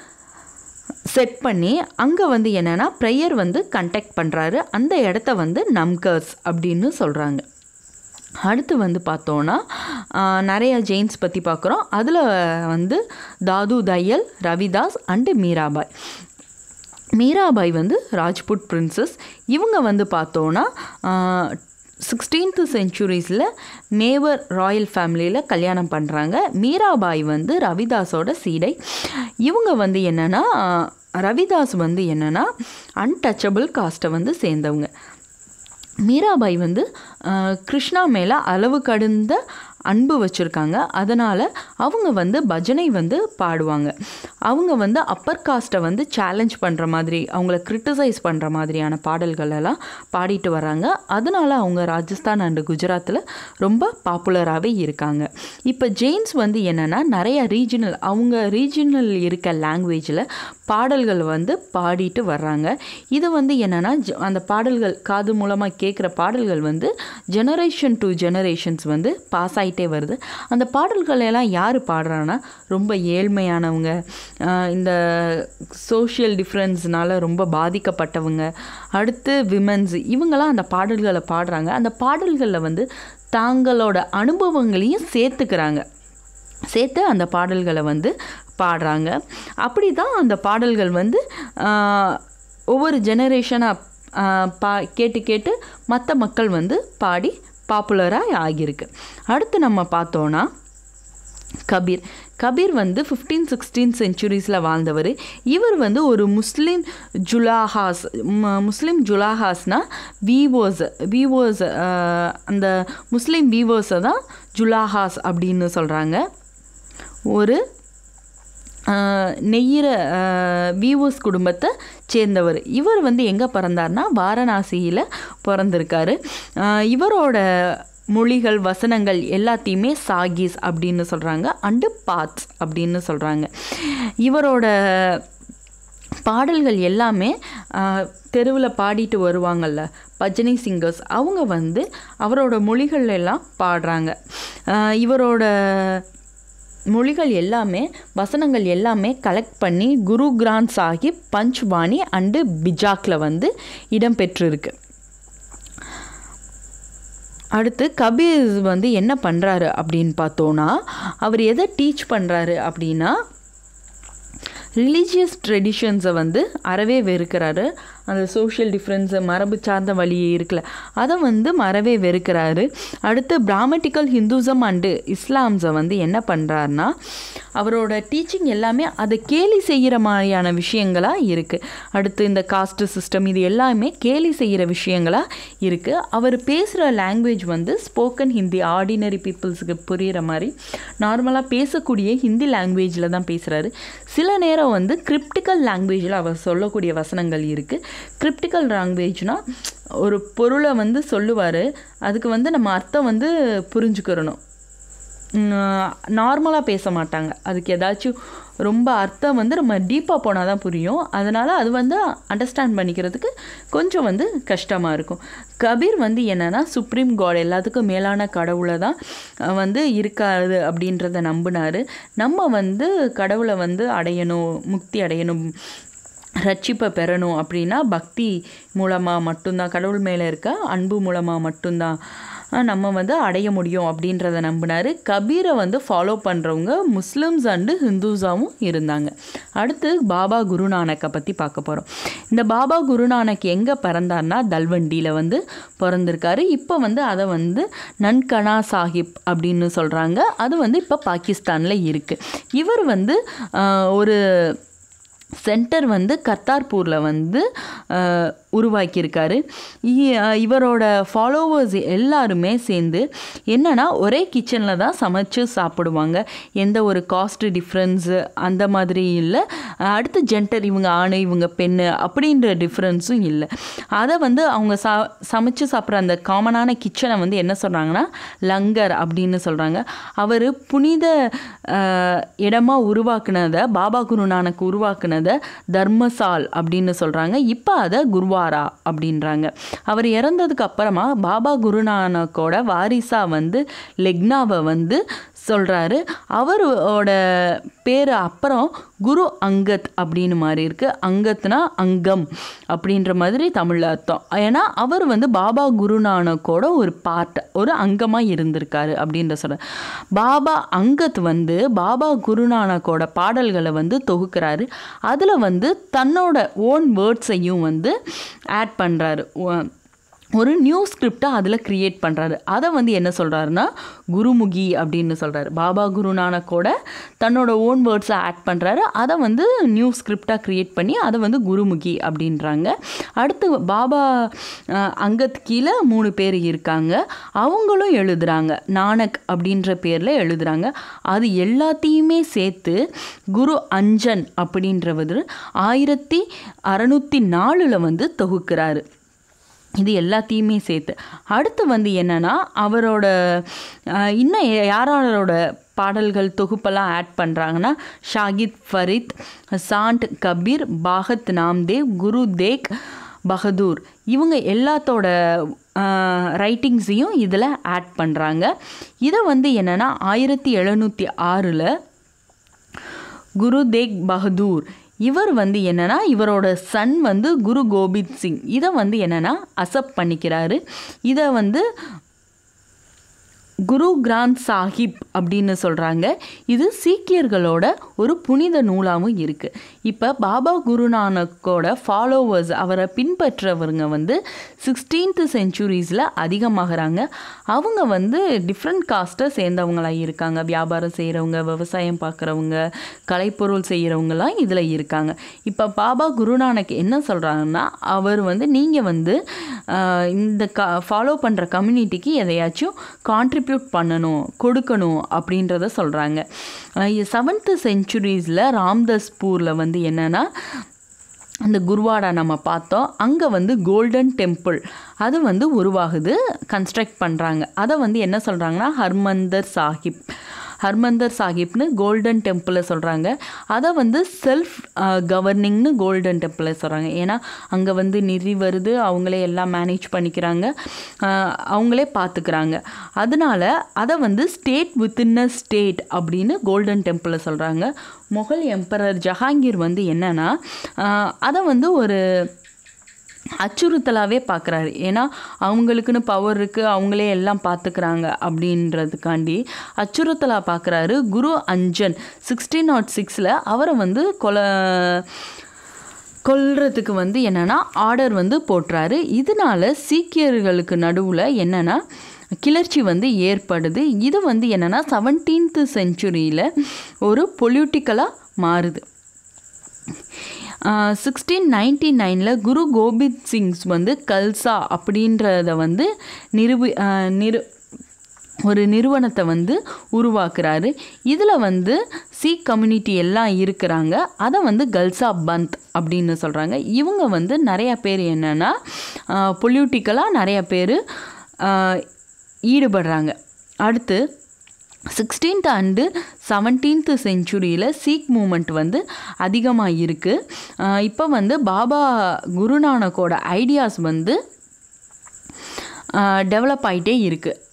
செட் பண்ணி அங்கே வந்து என்னென்னா ப்ரேயர் வந்து கண்டக்ட் பண்ணுறாரு அந்த இடத்த வந்து நம்கர்ஸ் அப்படின்னு சொல்கிறாங்க அடுத்து வந்து பார்த்தோன்னா ஆஹ், நிறைய ஜெயின்ஸ் பற்றி பார்க்குறோம் அதில் வந்து தாது தையல் ரவிதாஸ் அண்டு மீராபாய் மீராபாய் வந்து ராஜ்புட் பிரின்சஸ் இவங்க வந்து பார்த்தோன்னா சிக்ஸ்டீன்த்து செஞ்சுரிஸில் மேவர் ராயல் ஃபேமிலியில் கல்யாணம் பண்ணுறாங்க மீராபாய் வந்து ரவிதாஸோட சீடை இவங்க வந்து என்னென்னா ரவிதாஸ் வந்து என்னென்னா அன்டச்சபிள் காஸ்ட்டை வந்து சேர்ந்தவங்க மீராபாய் வந்து ஆஹ், கிருஷ்ணா மேலே அளவு கடந்த அன்பு வச்சுருக்காங்க அதனால் அவங்க வந்து பஜனை வந்து பாடுவாங்க அவங்க வந்து அப்பர் காஸ்ட்டை வந்து சேலஞ்ச் பண்ணுற மாதிரி அவங்கள கிரிட்டிசைஸ் பண்ணுற மாதிரியான பாடல்கள் எல்லாம் பாடிட்டு வராங்க அதனால் அவங்க ராஜஸ்தான் அண்டு குஜராத்தில் ரொம்ப பாப்புலராகவே இருக்காங்க இப்போ ஜெயின்ஸ் வந்து என்னென்னா நிறைய ரீஜனல் அவங்க ரீஜனல் இருக்க லாங்குவேஜில் பாடல்கள் வந்து பாடிட்டு வர்றாங்க இது வந்து என்னென்னா அந்த பாடல்கள் காது மூலமாக கேட்குற பாடல்கள் வந்து ஜெனரேஷன் டு ஜெனரேஷன்ஸ் வந்து பாஸ் ஆகிட்டே வருது அந்த பாடல்கள் எல்லாம் யார் பாடுறான்னா ரொம்ப ஏழ்மையானவங்க ஆஹ் இந்த சோஷியல் டிஃப்ரென்ஸ்னால ரொம்ப பாதிக்கப்பட்டவங்க அடுத்து விமன்ஸ் இவங்கெல்லாம் அந்த பாடல்களை பாடுறாங்க அந்த பாடல்களில் வந்து தாங்களோட அனுபவங்களையும் சேர்த்துக்கிறாங்க சேர்த்து அந்த பாடல்களை வந்து பாடுறாங்க அப்படி தான் அந்த பாடல்கள் வந்து ஆஹ், ஒவ்வொரு ஜெனரேஷனாக பா கேட்டு கேட்டு மற்ற மக்கள் வந்து பாடி பாப்புலராக ஆகியிருக்கு அடுத்து நம்ம பார்த்தோன்னா கபீர் கபீர் வந்து ஃபிஃப்டீன் சிக்ஸ்டீன் செஞ்சுரிஸில் வாழ்ந்தவர் இவர் வந்து ஒரு முஸ்லீம் ஜுலாஹாஸ் ம- முஸ்லீம் ஜுலாஹாஸ்னா வீவோஸ் வீவோஸ் அந்த முஸ்லீம் வீவோஸை தான் ஜுலாஹாஸ் அப்படின்னு சொல்கிறாங்க ஒரு ஆஹ், நெய்யிற வீவோஸ் குடும்பத்தை சேர்ந்தவர் இவர் வந்து எங்கே பிறந்தார்னா வாரணாசியில் பிறந்திருக்காரு ஆஹ், இவரோட மொழிகள் வசனங்கள் எல்லாத்தையுமே சாகிஸ் அப்படின்னு சொல்கிறாங்க அண்டு பாத்ஸ் அப்படின்னு சொல்கிறாங்க இவரோட பாடல்கள் எல்லாமே தெருவில் பாடிட்டு வருவாங்கல்ல பஜனை சிங்கர்ஸ் அவங்க வந்து அவரோட மொழிகள் எல்லாம் பாடுறாங்க ஆஹ் இவரோட மொழிகள் எல்லாமே வசனங்கள் எல்லாமே கலெக்ட் பண்ணி குரு கிராந்த் சாஹிப் பஞ்ச்வாணி அண்டு பிஜாக்கில் வந்து இடம்பெற்றிருக்கு அடுத்து கபீர் வந்து என்ன பண்ணுறாரு அப்படின்னு பார்த்தோன்னா அவர் எதை டீச் பண்ணுறாரு அப்படின்னா ரிலீஜியஸ் ட்ரெடிஷன்ஸை வந்து அறவே வெறுக்கிறாரு அந்த சோஷியல் டிஃப்ரென்ஸு மரபு சார்ந்த வழி இருக்குல்ல அதை வந்து மறவே வெறுக்கிறாரு அடுத்து பிராமட்டிக்கல் ஹிந்துசம் அண்டு இஸ்லாம்ஸை வந்து என்ன பண்ணுறாருனா அவரோட டீச்சிங் எல்லாமே அதை கேலி செய்கிற மாதிரியான விஷயங்களாக இருக்குது அடுத்து இந்த காஸ்ட் சிஸ்டம் இது எல்லாமே கேலி செய்கிற விஷயங்களாக இருக்குது அவர் பேசுகிற லாங்குவேஜ் வந்து ஸ்போக்கன் ஹிந்தி ஆர்டினரி பீப்புள்ஸுக்கு புரிகிற மாதிரி நார்மலாக பேசக்கூடிய ஹிந்தி லாங்குவேஜில் தான் பேசுகிறாரு சில நேரம் வந்து கிரிப்டிக்கல் லாங்குவேஜில் அவர் சொல்லக்கூடிய வசனங்கள் இருக்குது கிரிப்டிக்கல் லாங்குவேஜ்னால் ஒரு பொருளை வந்து சொல்லுவார் அதுக்கு வந்து நம்ம அர்த்தம் வந்து புரிஞ்சுக்கிறணும் நார்மலாக பேச மாட்டாங்க அதுக்கு ஏதாச்சும் ரொம்ப அர்த்தம் வந்து நம்ம டீப்பாக போனால் தான் புரியும் அதனால் அது வந்து அண்டர்ஸ்டாண்ட் பண்ணிக்கிறதுக்கு கொஞ்சம் வந்து கஷ்டமாக இருக்கும் கபீர் வந்து என்னென்னா சுப்ரீம் காட் எல்லாத்துக்கும் மேலான கடவுளை தான் அஹ், வந்து இருக்காது அப்படின்றத நம்பினார் நம்ம வந்து கடவுளை வந்து அடையணும் முக்தி அடையணும் ரட்சிப்பை பெறணும் அப்படின்னா பக்தி மூலமாக மட்டும்தான் கடவுள் மேலே இருக்க அன்பு மூலமாக மட்டும்தான் அஹ், நம்ம வந்து அடைய முடியும் அப்படின்றத நம்பினார் கபீரை வந்து ஃபாலோ பண்ணுறவங்க முஸ்லிம்ஸ் அண்டு ஹிந்துஸாவும் இருந்தாங்க அடுத்து பாபா குருநானக்கை பற்றி பார்க்க போகிறோம் இந்த பாபா குருநானக் எங்கே பிறந்தார்னா தல்வண்டியில் வந்து பிறந்திருக்காரு இப்போ வந்து அதை வந்து நன்கனா சாஹிப் அப்படின்னு சொல்கிறாங்க அது வந்து இப்போ பாகிஸ்தானில் இருக்குது இவர் வந்து ஆஹ், ஒரு சென்டர் வந்து கர்த்தார்பூரில் வந்து ஆஹ், உருவாக்கியிருக்காரு இ- ஆஹ், இவரோட ஃபாலோவர்ஸ் எல்லாருமே சேர்ந்து என்னன்னா ஒரே கிச்சனில் தான் சமைச்சு சாப்பிடுவாங்க எந்த ஒரு காஸ்ட் டிஃப்ரென்ஸு அந்த மாதிரி இல்லை அடுத்து ஜென்டர் இவங்க ஆணு இவங்க பெண்ணு அப்படின்ற டிஃப்ரென்ஸும் இல்லை அதை வந்து அவங்க சா சமைச்சு சாப்பிட்ற அந்த காமனான கிச்சனை வந்து என்ன சொல்கிறாங்கன்னா லங்கர் அப்படின்னு சொல்கிறாங்க அவர் புனித ஆஹ், இடமா உருவாக்குனதை பாபா குருநானக் உருவாக்குனதை தர்மசால் அப்படின்னு சொல்கிறாங்க இப்போ அதை குருவாரா அப்படின்றாங்க அவர் இறந்ததுக்கு அப்புறமா பாபா குருநானக்கோட வாரிசா வந்து லெக்னாவை வந்து சொல்கிறாரு அவரோட பேர் அப்புறம் குரு அங்கத் அப்படின்னு மாதிரி இருக்கு அங்கத்னா அங்கம் அப்படின்ற மாதிரி தமிழில் அர்த்தம் ஏன்னா அவர் வந்து பாபா குருநானக்கோட ஒரு பார்ட் ஒரு அங்கமாக இருந்திருக்காரு அப்படின்ற சொல்ற பாபா அங்கத் வந்து பாபா குருநானக்கோட பாடல்களை வந்து தொகுக்கிறாரு அதில் வந்து தன்னோட ஓன் வேர்ட்ஸையும் வந்து ஆட் பண்ணுறாரு ஒரு நியூ ஸ்கிரிப்டை அதில் க்ரியேட் பண்ணுறாரு அதை வந்து என்ன சொல்கிறாருன்னா குருமுகி அப்படின்னு சொல்கிறாரு பாபா குருநானக்கோட தன்னோட ஓன் வேர்ட்ஸை ஆட் பண்ணுறாரு அதை வந்து நியூ ஸ்கிரிப்டாக க்ரியேட் பண்ணி அதை வந்து குருமுகி அப்படின்றாங்க அடுத்து பாபா அஹ், அங்கத் கீழே மூணு பேர் இருக்காங்க அவங்களும் எழுதுகிறாங்க நானக் அப்படின்ற பேரில் எழுதுகிறாங்க அது எல்லாத்தையுமே சேர்த்து குரு அஞ்சன் அப்படின்றவர் ஆயிரத்தி அறநூற்றி நாலில் வந்து தொகுக்கிறாரு இது எல்லாத்தையுமே சேர்த்து அடுத்து வந்து என்னன்னா அவரோட அஹ், இன்னும் யா- யாரோட பாடல்கள் தொகுப்பெல்லாம் ஆட் பண்ணுறாங்கன்னா ஷாகித் ஃபரித் சாண்ட் கபீர் பாகத் நாம்தேவ் குரு தேக் பகதூர் இவங்க எல்லாத்தோட ரைட்டிங்ஸையும் இதில் ஆட் பண்ணுறாங்க இதை வந்து என்னென்னா ஆயிரத்தி எழுநூற்றி ஆறில் குரு தேக் பகதூர் இவர் வந்து என்னன்னா இவரோட சன் வந்து குரு கோபிந்த் சிங் இதை வந்து என்னன்னா அசப்ட் பண்ணிக்கிறாரு இதை வந்து குரு கிராந்த் சாஹிப் அப்படின்னு சொல்கிறாங்க இது சீக்கியர்களோட ஒரு புனித நூலாகவும் இருக்குது இப்போ பாபா குருநானக்கோட ஃபாலோவர்ஸ் அவரை பின்பற்றவங்க வந்து சிக்ஸ்டீன்த் செஞ்சுரிஸில் அதிகமாகறாங்க அவங்க வந்து டிஃப்ரெண்ட் காஸ்ட்டை சேர்ந்தவங்களாக இருக்காங்க வியாபாரம் செய்கிறவங்க விவசாயம் பார்க்குறவங்க கலைப்பொருள் செய்கிறவங்களாம் இதில் இருக்காங்க இப்போ பாபா குருநானக் என்ன சொல்கிறாங்கன்னா அவர் வந்து நீங்கள் வந்து ஆஹ், இந்த க ஃபாலோ பண்ணுற கம்யூனிட்டிக்கு எதையாச்சும் கான்ட்ரிபியூட் பண்ணணும் கொடுக்கணும் அப்படின்றத சொல்கிறாங்க செவன்த்து செஞ்சுரிஸில் ராம்தாஸ்பூரில் வந்து என்னென்னா அந்த குருவாடா நம்ம பார்த்தோம் அங்கே வந்து கோல்டன் டெம்பிள் அது வந்து உருவாகுது கன்ஸ்ட்ரக்ட் பண்ணுறாங்க அதை வந்து என்ன சொல்கிறாங்கன்னா ஹர்மந்தர் சாஹிப் ஹர்மந்தர் சாஹிப்னு கோல்டன் டெம்பிளை சொல்கிறாங்க அதை வந்து செல்ஃப் கவர்னிங்னு கோல்டன் டெம்பிளை சொல்கிறாங்க ஏன்னா அங்கே வந்து நிதி வருது அவங்களே எல்லாம் மேனேஜ் பண்ணிக்கிறாங்க ஆஹ் அவங்களே பார்த்துக்கிறாங்க அதனால அதை வந்து ஸ்டேட் வித்தின் அ ஸ்டேட் அப்படின்னு கோல்டன் டெம்பிளை சொல்கிறாங்க முகல் எம்பரர் ஜஹாங்கீர் வந்து என்னன்னா ஆஹ் அதை வந்து ஒரு அச்சுறுத்தலாகவே பார்க்குறாரு ஏன்னா அவங்களுக்குன்னு பவர் இருக்குது அவங்களே எல்லாம் பார்த்துக்கிறாங்க அப்படின்றதுக்காண்டி அச்சுறுத்தலாக பார்க்குறாரு குரு அஞ்சன் சிக்ஸ்டீன் நாட் சிக்ஸில் அவரை வந்து கொலை கொல்றதுக்கு வந்து என்னென்னா ஆர்டர் வந்து போட்டுறாரு இதனால சீக்கியர்களுக்கு நடுவில் என்னென்னா கிளர்ச்சி வந்து ஏற்படுது இது வந்து என்னென்னா செவன்டீன்த் செஞ்சுரியில் ஒரு பொலிட்டிக்கலாக மாறுது சிக்ஸ்டீன் நைன்டி நைனில் குரு கோபிந்த் சிங்ஸ் வந்து கல்சா அப்படின்றத வந்து நிறுவி ஆஹ் நிறு ஒரு நிறுவனத்தை வந்து உருவாக்குறாரு இதில் வந்து சீக் கம்யூனிட்டி எல்லாம் இருக்கிறாங்க அதை வந்து கல்சா பந்த் அப்படின்னு சொல்கிறாங்க இவங்க வந்து நிறைய பேர் என்னென்னா பொலிட்டிக்கலாக நிறைய பேர் ஈடுபடுறாங்க அடுத்து சிக்ஸ்டீன்த் அண்டு செவன்டீன்த் செஞ்சுரியில் சீக் மூமெண்ட் வந்து அதிகமாக இருக்குது இப்போ வந்து பாபா குருநானக்கோட ஐடியாஸ் வந்து டெவலப் ஆகிட்டே இருக்குது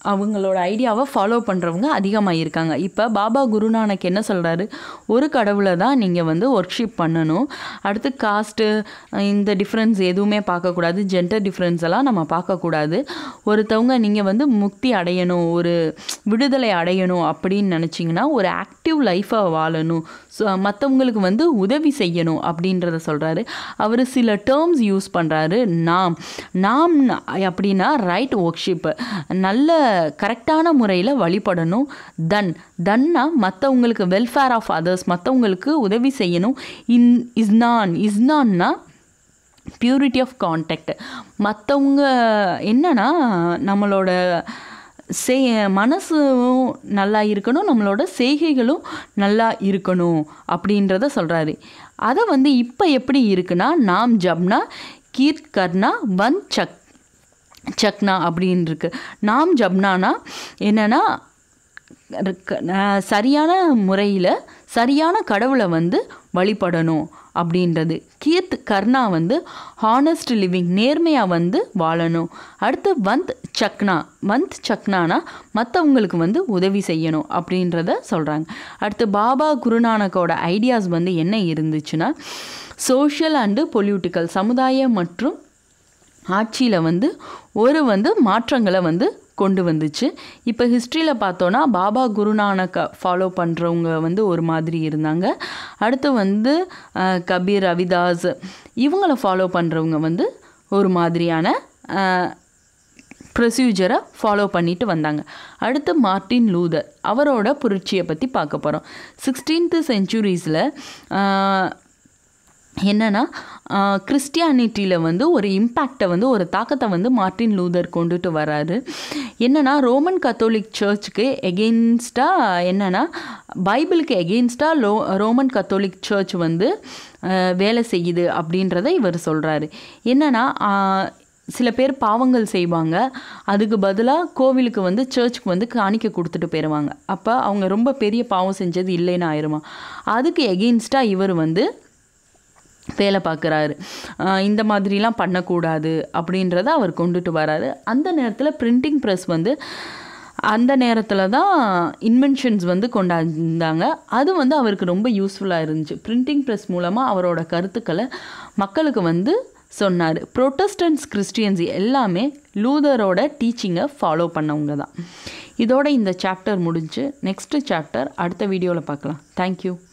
அவங்களோட ஐடியாவை ஃபாலோ பண்ணுறவங்க அதிகமாக இருக்காங்க இப்போ பாபா குருநானக் என்ன சொல்கிறாரு ஒரு கடவுளை தான் நீங்கள் வந்து ஒர்க்ஷிப் பண்ணணும் அடுத்து காஸ்ட்டு இந்த டிஃப்ரென்ஸ் எதுவுமே பார்க்கக்கூடாது ஜெண்டர் டிஃப்ரென்ஸ் எல்லாம் நம்ம பார்க்கக்கூடாது ஒருத்தவங்க நீங்கள் வந்து முக்தி அடையணும் ஒரு விடுதலை அடையணும் அப்படின்னு நினச்சிங்கன்னா ஒரு ஆக்டிவ் லைஃப்பை வாழணும் ஸோ மற்றவங்களுக்கு வந்து உதவி செய்யணும் அப்படின்றத சொல்கிறாரு அவர் சில டேர்ம்ஸ் யூஸ் பண்ணுறாரு நாம் நாம் அப்படின்னா ரைட் ஒர்க்ஷிப்பு நல்ல கரெக்டான முறையில் வழிபடணும் தன் தன்னா மற்றவங்களுக்கு வெல்ஃபேர் ஆஃப் அதர்ஸ் மற்றவங்களுக்கு உதவி செய்யணும் இன் இஸ்னான் இஸ்னான்னா பியூரிட்டி ஆஃப் கான்டாக்ட் மற்றவங்க என்னன்னா நம்மளோட சே மனசும் நல்லா இருக்கணும் நம்மளோட செய்கைகளும் நல்லா இருக்கணும் அப்படின்றத சொல்கிறாரு அதை வந்து இப்போ எப்படி இருக்குன்னா நாம் ஜப்னா கீர்த் கர்னா வன் சக் சக்னா அப்படின்னு இருக்கு நாம் ஜப்னானா என்னன்னா க- அஹ் சரியான முறையில் சரியான கடவுளை வந்து வழிபடணும் அப்படின்றது கீர்த் கர்ணா வந்து ஹானஸ்ட் லிவிங் நேர்மையாக வந்து வாழணும் அடுத்து வந்த் சக்னா வந்த் சக்னானா மற்றவங்களுக்கு வந்து உதவி செய்யணும் அப்படின்றத சொல்கிறாங்க அடுத்து பாபா குருநானக்கோட ஐடியாஸ் வந்து என்ன இருந்துச்சுன்னா சோஷியல் அண்டு பொலிட்டிக்கல் சமுதாயம் மற்றும் ஆட்சியில் வந்து ஒரு வந்து மாற்றங்களை வந்து கொண்டு வந்துச்சு இப்போ ஹிஸ்ட்ரியில் பார்த்தோன்னா பாபா குருநானக்கை ஃபாலோ பண்ணுறவங்க வந்து ஒரு மாதிரி இருந்தாங்க அடுத்து வந்து அஹ், கபீர் ரவிதாஸ் இவங்கள ஃபாலோ பண்ணுறவங்க வந்து ஒரு மாதிரியான ப்ரொசீஜரை ஃபாலோ பண்ணிட்டு வந்தாங்க அடுத்து மார்ட்டின் லூதர் அவரோட புரட்சியை பற்றி பார்க்க போகிறோம் சிக்ஸ்டீன்த்து செஞ்சுரிஸில் என்னன்னா கிறிஸ்டியானிட்டியில் வந்து ஒரு இம்பேக்டை வந்து ஒரு தாக்கத்தை வந்து மார்ட்டின் லூதர் கொண்டுட்டு வராரு என்னன்னா ரோமன் கத்தோலிக் சர்ச்சுக்கு எகெயின்ஸ்டாக என்னன்னா பைபிளுக்கு எகெயின்ஸ்டாக லோ ரோமன் கத்தோலிக் சர்ச் வந்து அஹ், வேலை செய்யுது அப்படின்றத இவர் சொல்கிறாரு என்னன்னா ஆஹ், சில பேர் பாவங்கள் செய்வாங்க அதுக்கு பதிலாக கோவிலுக்கு வந்து சர்ச்சுக்கு வந்து காணிக்க கொடுத்துட்டு போயிடுவாங்க அப்போ அவங்க ரொம்ப பெரிய பாவம் செஞ்சது இல்லைன்னு ஆயிருமா அதுக்கு எகெயின்ஸ்டாக இவர் வந்து வேலை பார்க்குறாரு இந்த மாதிரிலாம் பண்ணக்கூடாது அப்படின்றத அவர் கொண்டுட்டு வராரு அந்த நேரத்தில் பிரிண்டிங் ப்ரெஸ் வந்து அந்த நேரத்தில் தான் இன்வென்ஷன்ஸ் வந்து கொண்டாந்தாங்க அது வந்து அவருக்கு ரொம்ப யூஸ்ஃபுல்லாக இருந்துச்சு பிரிண்டிங் ப்ரெஸ் மூலமாக அவரோட கருத்துக்களை மக்களுக்கு வந்து சொன்னார் ப்ரொட்டஸ்டன்ஸ் கிறிஸ்டியன்ஸ் எல்லாமே லூதரோட டீச்சிங்கை ஃபாலோ பண்ணவங்க தான் இதோட இந்த சாப்டர் முடிஞ்சு நெக்ஸ்ட் சாப்டர் அடுத்த வீடியோவில் பார்க்கலாம் தேங்க்யூ